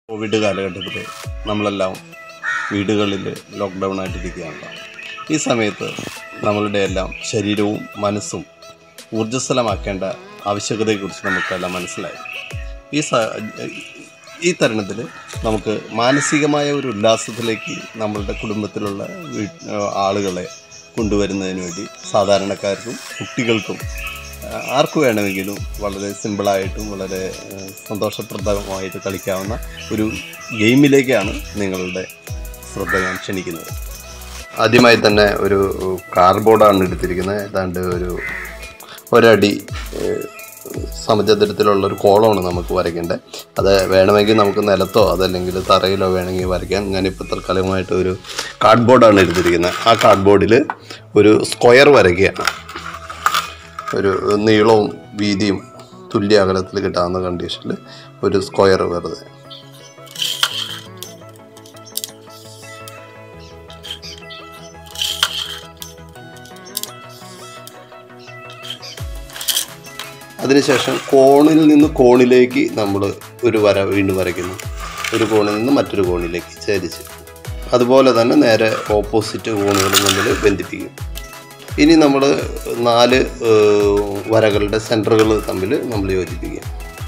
Covid കാലഘട്ടത്തിൽ നമ്മളെല്ലാം വീടുകളിൽ ലോക്ക്ഡൗൺ ആയിട്ടിരിക്കുകയാണല്ലോ ഈ സമയത്ത് നമ്മളുടെ എല്ലാം ശരീരവും മനസ്സും ഊർജ്ജസ്വലമാക്കേണ്ട ആവശ്യകതയെക്കുറിച്ച് നമുക്കെല്ലാം മനസ്സിലായി ഈ സ ഈ തരുണത്തിൽ നമുക്ക് മാനസികമായ ഒരു ഉല്ലാസത്തിലേക്ക് നമ്മളുടെ കുടുംബത്തിലുള്ള വീ- ആളുകളെ കൊണ്ടുവരുന്നതിന് വേണ്ടി സാധാരണക്കാർക്കും കുട്ടികൾക്കും ആ, ആർക്ക് വേണമെങ്കിലും വളരെ സിമ്പിളായിട്ടും വളരെ ആ, സന്തോഷപ്രദമായിട്ട് കളിക്കാവുന്ന ഒരു ഗെയിമിലേക്കാണ് നിങ്ങളുടെ ശ്രദ്ധ ഞാൻ ക്ഷണിക്കുന്നത് ആദ്യമായി തന്നെ ഒരു കാർഡ്ബോർഡാണ് എടുത്തിരിക്കുന്നത് ഏതാണ്ട് ഒരു ഒരടി ഏഹ്, സമചതുരത്തിലുള്ള ഒരു കോളമാണ് നമുക്ക് വരയ്ക്കേണ്ടത് അത് വേണമെങ്കിൽ നമുക്ക് നിലത്തോ അതല്ലെങ്കിൽ തറയിലോ വേണമെങ്കിൽ വരയ്ക്കാം ഞാനിപ്പോൾ തൽക്കാലമായിട്ട് ഒരു കാർഡ്ബോർഡാണ് എടുത്തിരിക്കുന്നത് ആ കാർഡ്ബോർഡിൽ ഒരു സ്ക്വയർ വരയ്ക്കുകയാണ് ഒരു നീളവും വീതിയും തുല്യ അകലത്തിൽ കിട്ടാവുന്ന കണ്ടീഷനിൽ ഒരു സ്ക്വയർ വെറുതെ അതിനുശേഷം കോണിൽ നിന്ന് കോണിലേക്ക് നമ്മൾ ഒരു വര വീണ്ടും വരയ്ക്കുന്നു ഒരു കോണിൽ നിന്ന് മറ്റൊരു കോണിലേക്ക് ചരിച്ച് അതുപോലെ തന്നെ നേരെ ഓപ്പോസിറ്റ് കോണുകൾ തമ്മിൽ ബന്ധിപ്പിക്കും ഇനി നമ്മൾ നാല് ഏഹ്, വരകളുടെ സെൻറ്ററുകൾ തമ്മിൽ നമ്മൾ യോജിപ്പിക്കുക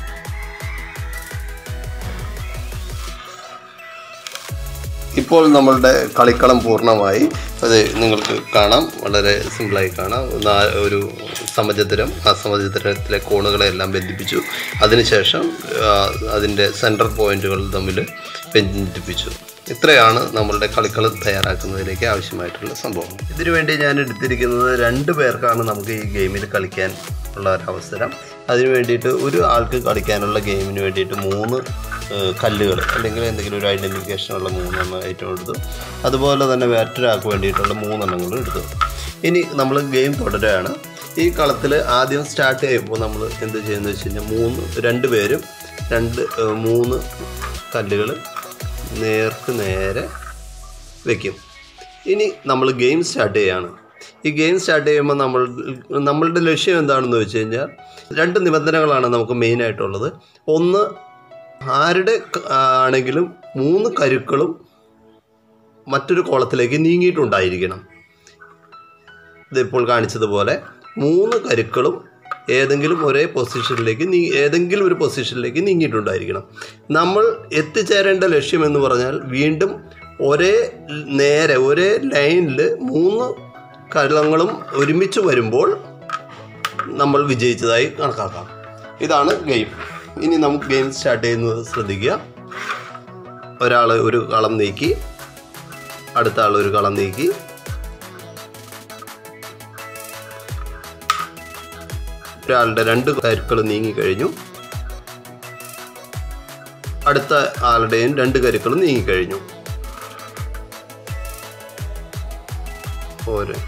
ഇപ്പോൾ നമ്മളുടെ കളിക്കളം പൂർണ്ണമായി അത് നിങ്ങൾക്ക് കാണാം വളരെ സിമ്പിളായി കാണാം നാ- ഒരു സമചതുരം ആ സമചതുരത്തിലെ കോണുകളെല്ലാം ബന്ധിപ്പിച്ചു അതിനുശേഷം ആ, അതിൻ്റെ സെൻട്രൽ പോയിന്റുകൾ തമ്മിൽ ബന്ധിപ്പിച്ചു ഇത്രയാണ് നമ്മളുടെ കളിക്കളം തയ്യാറാക്കുന്നതിലേക്ക് ആവശ്യമായിട്ടുള്ള സംഭവം ഇതിനു വേണ്ടി ഞാൻ എടുത്തിരിക്കുന്നത് രണ്ട് പേർക്കാണ് നമുക്ക് ഈ ഗെയിമിൽ കളിക്കാൻ ഉള്ള ഒരു അവസരം അതിന് വേണ്ടിയിട്ട് ഒരു ആൾക്ക് കളിക്കാനുള്ള ഗെയിമിന് വേണ്ടിയിട്ട് മൂന്ന് കല്ലുകൾ അല്ലെങ്കിൽ എന്തെങ്കിലും ഒരു ഐഡൻറ്റിഫിക്കേഷനുള്ള മൂന്നെണ്ണം ഐറ്റം എടുത്തു അതുപോലെ തന്നെ മറ്റൊരാൾക്ക് വേണ്ടിയിട്ടുള്ള മൂന്നെണ്ണങ്ങളും എടുത്തു ഇനി നമ്മൾ ഗെയിം തുടരുകയാണ് ഈ കളത്തിൽ ആദ്യം സ്റ്റാർട്ട് ചെയ്യുമ്പോൾ നമ്മൾ എന്ത് ചെയ്യുന്നത് വെച്ച് കഴിഞ്ഞാൽ മൂന്ന് രണ്ട് പേരും രണ്ട് ഏഹ്, മൂന്ന് കല്ലുകൾ നേർക്ക് നേരെ വെക്കും ഇനി നമ്മൾ ഗെയിം സ്റ്റാർട്ട് ചെയ്യാണ് ഈ ഗെയിം സ്റ്റാർട്ട് ചെയ്യുമ്പോൾ നമ്മൾ നമ്മളുടെ ലക്ഷ്യം എന്താണെന്ന് വെച്ച് കഴിഞ്ഞാൽ രണ്ട് നിബന്ധനകളാണ് നമുക്ക് മെയിനായിട്ടുള്ളത് ഒന്ന് ആരുടെ ക- ആണെങ്കിലും മൂന്ന് കരുക്കളും മറ്റൊരു കോളത്തിലേക്ക് നീങ്ങിയിട്ടുണ്ടായിരിക്കണം ഇതിപ്പോൾ കാണിച്ചതുപോലെ മൂന്ന് കരുക്കളും ഏതെങ്കിലും ഒരേ പൊസിഷനിലേക്ക് നീ ഏതെങ്കിലും ഒരു പൊസിഷനിലേക്ക് നീങ്ങിയിട്ടുണ്ടായിരിക്കണം നമ്മൾ എത്തിച്ചേരേണ്ട ലക്ഷ്യം എന്ന് പറഞ്ഞാൽ വീണ്ടും ഒരേ നേരെ ഒരേ ലൈനിൽ മൂന്ന് കലങ്ങളും ഒരുമിച്ച് വരുമ്പോൾ നമ്മൾ വിജയിച്ചതായി കണക്കാക്കാം ഇതാണ് ഗെയിം ഇനി നമുക്ക് ഗെയിം സ്റ്റാർട്ട് ചെയ്യുന്നത് ശ്രദ്ധിക്കുക ഒരാൾ ഒരു കളം നീക്കി അടുത്ത ആൾ ഒരു കളം നീക്കി ഒരാളുടെ രണ്ട് കരുക്കൾ നീങ്ങിക്കഴിഞ്ഞു അടുത്ത ആളുടെയും രണ്ട് കരുക്കളും നീങ്ങിക്കഴിഞ്ഞു ഓരോ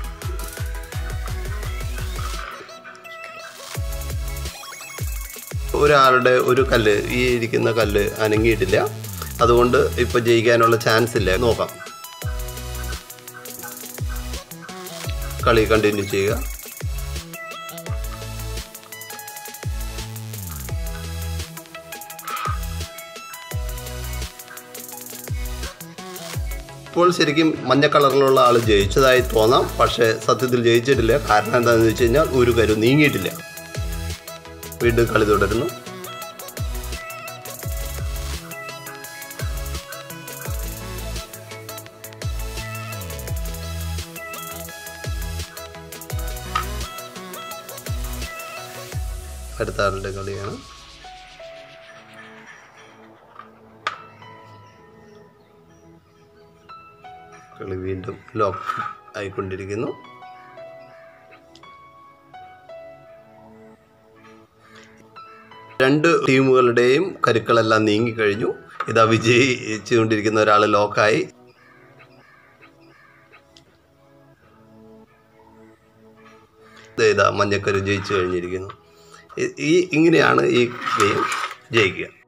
ഒരാളുടെ ഒരു കല്ല് ഈ ഇരിക്കുന്ന കല്ല് അനങ്ങിയിട്ടില്ല അതുകൊണ്ട് ഇപ്പൊ ജയിക്കാനുള്ള ചാൻസ് ഇല്ല നോക്കാം കളി കണ്ടിന്യൂ ചെയ്യുക ഇപ്പോൾ ശരിക്കും മഞ്ഞ കളറിലുള്ള ആൾ ജയിച്ചതായി തോന്നാം പക്ഷേ സത്യത്തിൽ ജയിച്ചിട്ടില്ല കാരണം എന്താണെന്ന് വെച്ച് കഴിഞ്ഞാൽ ഒരു കരു നീങ്ങിയിട്ടില്ല വീണ്ടും കളി തുടരുന്നു അടുത്ത ആളുടെ കളിയാണ് കളി വീണ്ടും ലോക്ക് ആയിക്കൊണ്ടിരിക്കുന്നു രണ്ട് ടീമുകളുടെയും കരുക്കളെല്ലാം നീങ്ങിക്കഴിഞ്ഞു ഇതാ വിജയിച്ചുകൊണ്ടിരിക്കുന്ന ഒരാൾ ലോക്കായി ദേ ഇതാ മഞ്ഞക്കരു ജയിച്ചു കഴിഞ്ഞിരിക്കുന്നു ഈ- ഈ ഇങ്ങനെയാണ് ഈ ഗെയിം ജയിക്കുക